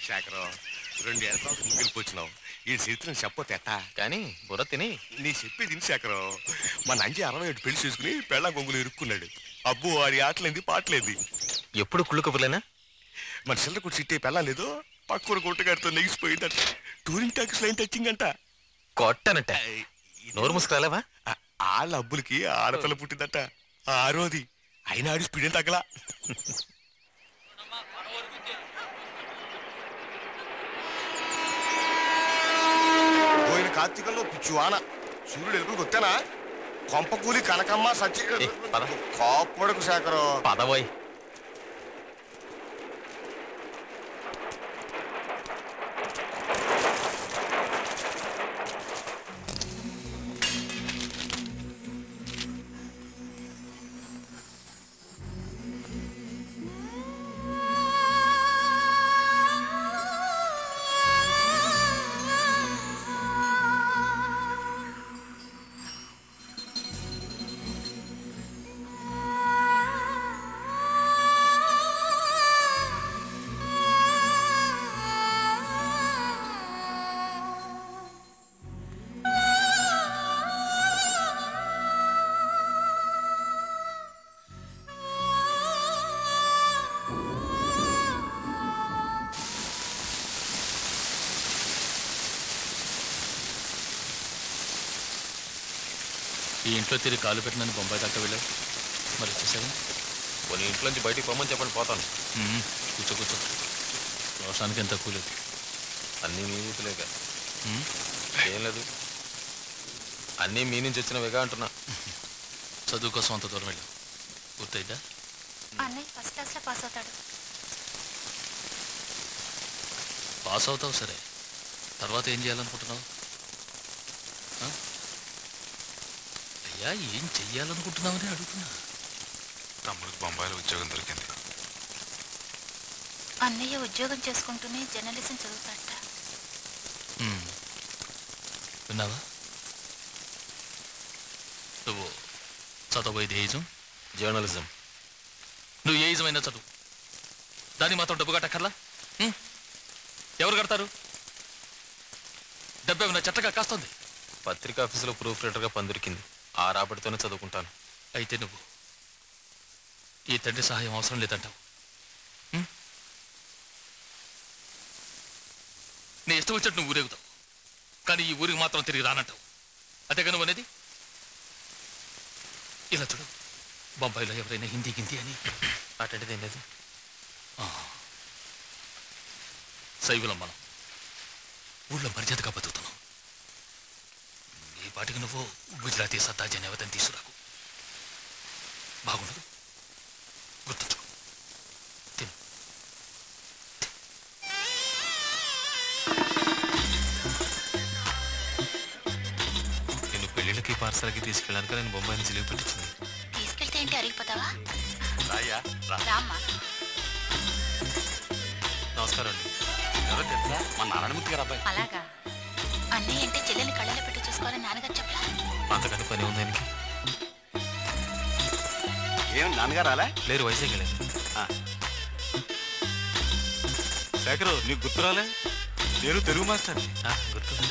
శేఖరం రెండు ఏళ్ళ తర్వాత నువ్వు వెళ్ళిపోతున్నావు ఈ చరిత్రను చెప్పొతే ఎట్టా కానీ బుర్ర తిని నీ చెప్పేది ఇన్ని శేఖరం మన అంజి అరవై ఏడు పెళ్లి చేసుకుని పెళ్ళ గొంగులు ఇరుక్కున్నాడు అబ్బో ఆడి ఆటలేంది పాటలేంది ఎప్పుడు కుళ్ళు కబుర్లేనా మన చిల్లర కూడా సిట్టే పెళ్ళ లేదు పక్కూర గుట్టగారితో నెగిసిపోయిందట టూరింగ్ టాకీస్ లైన్ టచింగ్ అంట కొట్టనట్ట నోరు ముసుకురాలేవా ఆ- వాళ్ళ అబ్బులకి ఆడపిల్ల పుట్టిందట ఆరోది అయినా ఆడి స్పీడ్ ఏం తగ్గలా పోయిన కార్తీకంలో పిచ్చివాన సూర్యుడు ఎలుగులకు వచ్చానా కొంప కూలి కనకమ్మ సచ్చి ఏ, పద. కోపడకు శేఖరం పదవోయ్ ఈ ఇంట్లో తిరిగి కాలు పెట్టినని బొంబాయి దాకా వెళ్ళావు మరి వచ్చేసావా కొన్ని ఇంట్లోంచి బయటికి పొమ్మని చెప్పండి పోతాను మ్మ్. కూర్చో కూర్చో రోషానికి ఎంత తక్కువ లేదు అన్నీ మీ నీతులేక మ్మ్. ఏం లేదు అన్నీ మీ నుంచి వచ్చినవిగా అంటున్నా చదువు కోసం అంత దూరం వెళ్ళావు పూర్తయిందా అన్నయ్య ఫస్ట్ క్లాస్లో పాస్ అవుతాడు పాస్ అవుతావు సరే తర్వాత ఏం చేయాలనుకుంటున్నావు ఆ? అయ్యా ఏం చెయ్యాలనుకుంటున్నావని అడుగుతున్నా తమ్ముడికి బొంబాయిలో ఉద్యోగం దొరికింది అన్నయ్య ఉద్యోగం చేసుకుంటూనే జర్నలిజం చదువుతాడట మ్మ్. విన్నావా నువ్వు చదవబోయేది ఏజం జర్నలిజం నువ్వు ఏ ఇజమైనా చదువు దాన్ని మాత్రం డబ్బు కట్టక్కర్లా ఉం? ఎవరు కడతారు డబ్బు ఏమైనా చెట్టగా కాస్తుంది పత్రికా ఆఫీసులో ప్రూఫ్ రీడర్గా పని దొరికింది ఆ రాబడితోనే చదువుకుంటాను అయితే నువ్వు ఈ తండ్రి సహాయం అవసరం లేదంటావు ఉం? నీ ఇష్టం వచ్చినట్టు నువ్వు ఊరేగుతావు కానీ ఈ ఊరికి మాత్రం తిరిగి రానంటావు అదేగా నువ్వు అనేది ఇలా చూడు బొంబాయిలో ఎవరైనా హిందీ గింది అని అటువంటిది ఏం లేదు శైవులం మనం ఊళ్ళో మర్యాదగా బతుకుతున్నాం ఈ పాటికి నువ్వు గుజరాతీ సత్తాజీ అనే అవతని తీసుకురాకు బాగుండదు గుర్తుంచుకో తిను నేను పెళ్ళిళ్ళకి పార్సల్కి తీసుకెళ్ళడానికి నేను బొంబాయి నుంచి లీవ్ పెట్టించింది తీసుకెళ్తే ఏంటి అరిగిపోతావా రాయ్యా రా రామ్మా నమస్కారం అండి ఎవరో తెలుసా మా నారాయణమూర్తి గారు అబ్బాయి అలాగా అన్నయ్య అంటే చెల్లెల్ని కళ్ళలో పెట్టి చూసుకోవాలని నాన్నగారు చెప్పలా అంతకంటే పని ఉంది ఆయనకి ఏం నాన్నగారు రాలే లేరు వైజాగ్ వెళ్ళారు శేఖరు నీకు గుర్తు రాలే నేను తెలుగు మాస్టర్ ఆ, గుర్తు